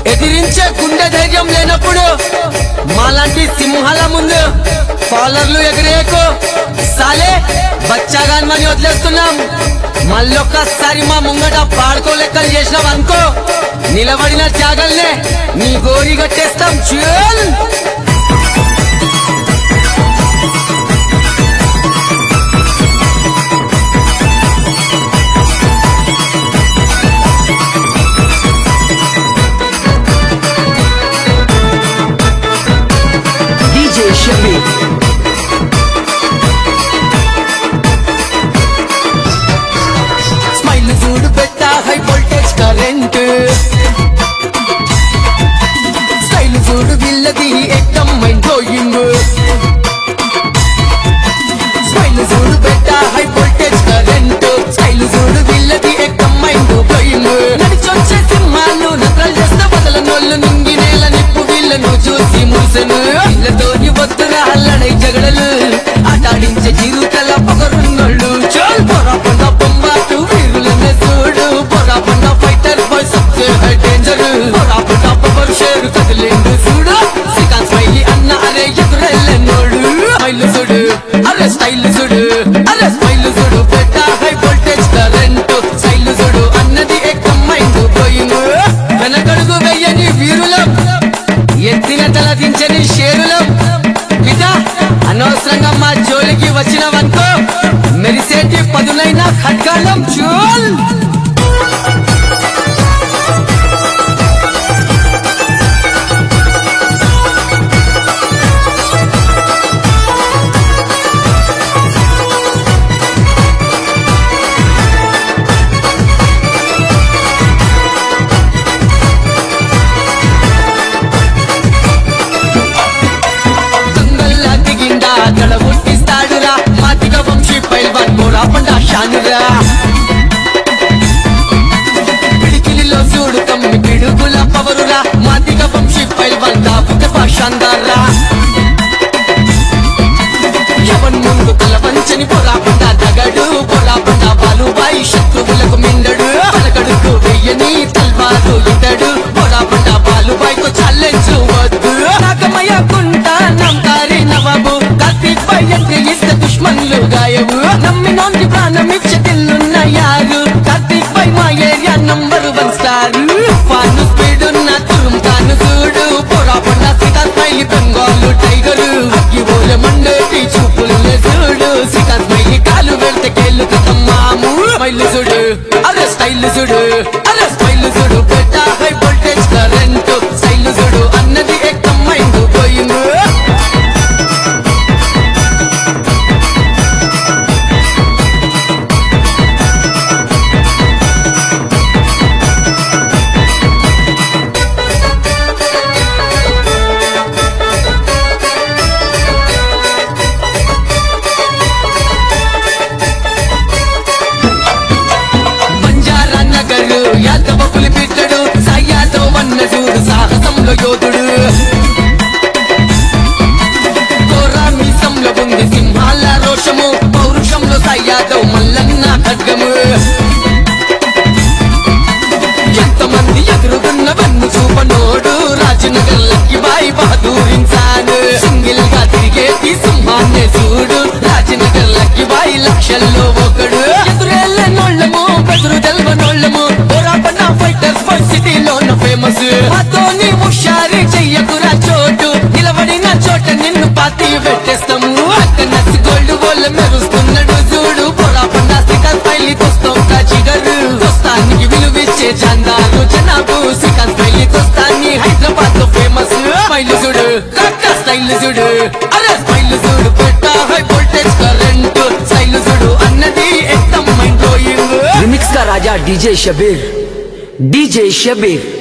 ఎదిరించే గుండె ధైర్యం లేనప్పుడు మాలాంటి సింహాల ముందు కాలర్లు ఎగిరేయకు సాలే బచ్చాగాన్మని వదిలేస్తున్నాం మళ్ళొక్కసారి మా ముంగట పాడుకో లెక్కలు చేసినాం అనుకో నిలబడిన త్యాగల్నే నీ గోరి కట్టేస్తాం చూల్ DJ Shabir. స్మైల్ చూడు పెట్ట హై వోల్టేజ్ కరెంట్ స్టైల్ చూడు వీళ్ళది ఎక్కం మైండ్ బ్లోయింగ్ స్మైల్ చూడు పెట్ట హై వోల్టేజ్ కరెంట్ స్టైల్ చూడు వీళ్ళది ఎక్కం మైండ్ బ్లోయింగ్ నడిచొచ్చే సింహాలు నత్రలు చేస్తే వదలనోళ్ళు నింగి నేల నిప్పు వీళ్ళను చూసి మురిసెను వీళ్ళతోని వద్దురా అల్లడై జగడలు ఆటాడించే జీవితల పొగరున్నోళ్ళు చోల్ పొర పండ బొమ్మాటు వీరులనే చూడు పొర పండ ఫైటర్ బాయ్ సబ్సే హై డేంజర్ పొర పండ పవర్ షేర్ కదిలిండు చూడు శ్రీకాంత్ స్మైలీ అన్న అరే ఎదురెళ్ళనోడు స్మైల్ చూడు అరే స్టైల్ చూడు అరే స్మైల్ చూడు పెట్ట హై వోల్టేజ్ కరెంట్ స్టైల్ చూడు అన్నది ఎక్కం మైండ్ పోయింగ్ వెనకడుగు వెయ్యని వీరులం ఎత్తిన తల దించని షేరులం పిత అనవసరంగా మా జోలికి వచ్చినవనుకో మెరిసేటి పదునైన ఖడ్గాలం చోల్ తంగల్లా దిగిండా గడ పుట్టిస్తాడురా మాతిక వంశీ పైల్వాన్ మోరా పండా షానురా పిడికిలిలో చూడు తమ్మి పిడుగుల పవరురా మాతిక వంశీ పైల్వాన్ దాపుక పాషాందారా ఎవన్ ముందు తల వంచని పొరా పండ దగడు పొరా పండ బాలుబాయి శత్రువులకు మిండడు పలకడుకు వెయ్యని తల్వారు ఇతడు పొరా పండ బాలుబాయితో ఛాలెంజ్ వద్దు నాగమయ కుంట నమ్మారి నవాబు కార్తీక్ పై ఎత్తిస్తే దుష్మన్లు గాయవు నమ్మినోంది ప్రాణం ఇచ్చే తిల్లున్న యారు కార్తీక్ పై మా area number one star fan speed ఉన్న తురుం తాను చూడు పొరా పండ సీతా స్మైలి బెంగాలు టైగరు అగ్గి ఓలే మండేటి చూపుల్ని చూడు సీతా స్మైలి కాలు వెళ్తే కేళ్ళు కథమ్మాము స్మైల్ చూడు అరే స్టైల్ చూడు అరే స్మైల్ చూడు పెట్ట హై వోల్టేజ్ కరెంట్ స్టైల్ చూడు అన్నది ఎక్కం మైండ్ పోయింది బంజారా నగర్ యాదవ పులి పిట్టడు సాయాదవ వన్న చూడు సాహసంలో యోధుడు కోరా మీసంలో ఉంది సింహాల రోషము పౌరుషంలో సాయాదవ్ మల్లన్న ఖడ్గము ఎంతమంది ఎదురుగున్న వెన్ను చూపనోడు రాజనగర్ లక్కి బాయి బహదూర్ ఇన్సాన్ సింగిల్ గా తిరిగేటి సింహాన్ని చూడు రాజనగర్ లక్కి బాయి లక్షల్లో ఒకడు ఎదురెళ్ళనోళ్ళము బెదురు తెల్వనోళ్ళము పోరాపన్న ఫైటర్స్ ఫర్ సిటీలోన ఫేమస్ మాతోని హుషారి చెయ్యకురా చోటు నిలబడిన చోట నిన్ను పాతి పెట్టేస్తాము అక్క నచ్చి గోల్డ్ వల్ల మెరుస్తున్నాడు చూడు పోరాపన్న సికల్ పైలి తోస్తాం జిగరు దోస్తానికి విలువిచ్చే చందాలు జనాబు సికల్ పైలి దోస్తాన్ని హైదరాబాద్ లో ఫేమస్ స్మైల్ చూడు కక్క స్టైల్ చూడు అరే స్మైల్ చూడు పెట్ట హై వోల్టేజ్ కరెంట్ స్టైల్ చూడు అన్నది ఎక్కం మైండ్ బ్లోయింగ్ Remix का राजा DJ Shabir. DJ Shabir.